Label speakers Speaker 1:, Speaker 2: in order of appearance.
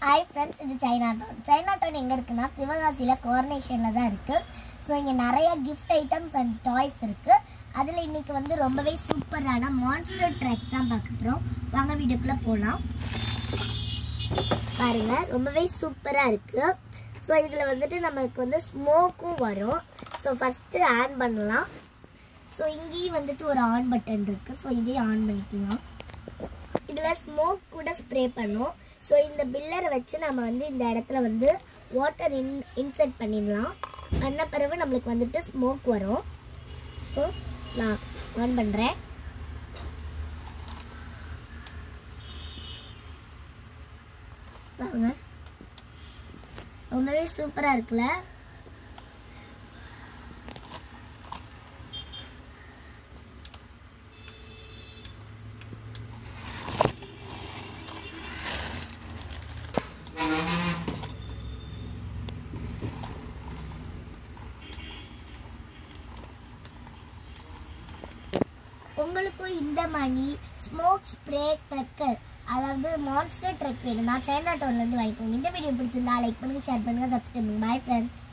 Speaker 1: hi friends இது China town China town எங்கே இருக்குன்னா சிவகாசியில் கோஆர்டினேஷனில் தான் இருக்குது ஸோ இங்கே நிறைய கிஃப்ட் ஐட்டம்ஸ் அண்ட் டாய்ஸ் இருக்குது அதில் இன்னைக்கு வந்து ரொம்பவே சூப்பரான மான்ஸ்டர் ட்ரெக் தான் பார்க்க போகிறோம் வாங்க வீடியோக்குள்ளே போகலாம் பாருங்க ரொம்பவே சூப்பராக இருக்குது ஸோ இதில் வந்துட்டு நம்மளுக்கு வந்து ஸ்மோக்கும் வரும் ஸோ ஃபஸ்ட்டு ஆன் பண்ணலாம் ஸோ இங்கேயும் வந்துட்டு ஒரு ஆன் பட்டன் இருக்குது ஸோ இதையும் ஆன் பண்ணிக்கலாம் இதில் ஸ்மோக் கூட ஸ்ப்ரே பண்ணும் ஸோ இந்த பில்லரை வச்சு நம்ம வந்து இந்த இடத்துல வந்து வாட்டர் இன் இன்செர்ட் பண்ணிடலாம் பண்ண பிறகு நம்மளுக்கு வந்துட்டு ஸ்மோக் வரும் ஸோ நான் ஆன் பண்ணுறேன் பாருங்க ரொம்பவே சூப்பராக இருக்குல்ல உங்களுக்கும் இந்த மணி ஸ்மோக் ஸ்ப்ரே ட்ரக்கர் அதாவது மான்ஸ்டர் ட்ரக் வேணும் நான் சைனா டவுன்லேருந்து வாங்கிக்கோங்க இந்த வீடியோ பிடிச்சிருந்தா லைக் பண்ணுங்கள் ஷேர் பண்ணுங்கள் சப்ஸ்கிரைப் பண்ணுங்கள் பாய் ஃப்ரெண்ட்ஸ்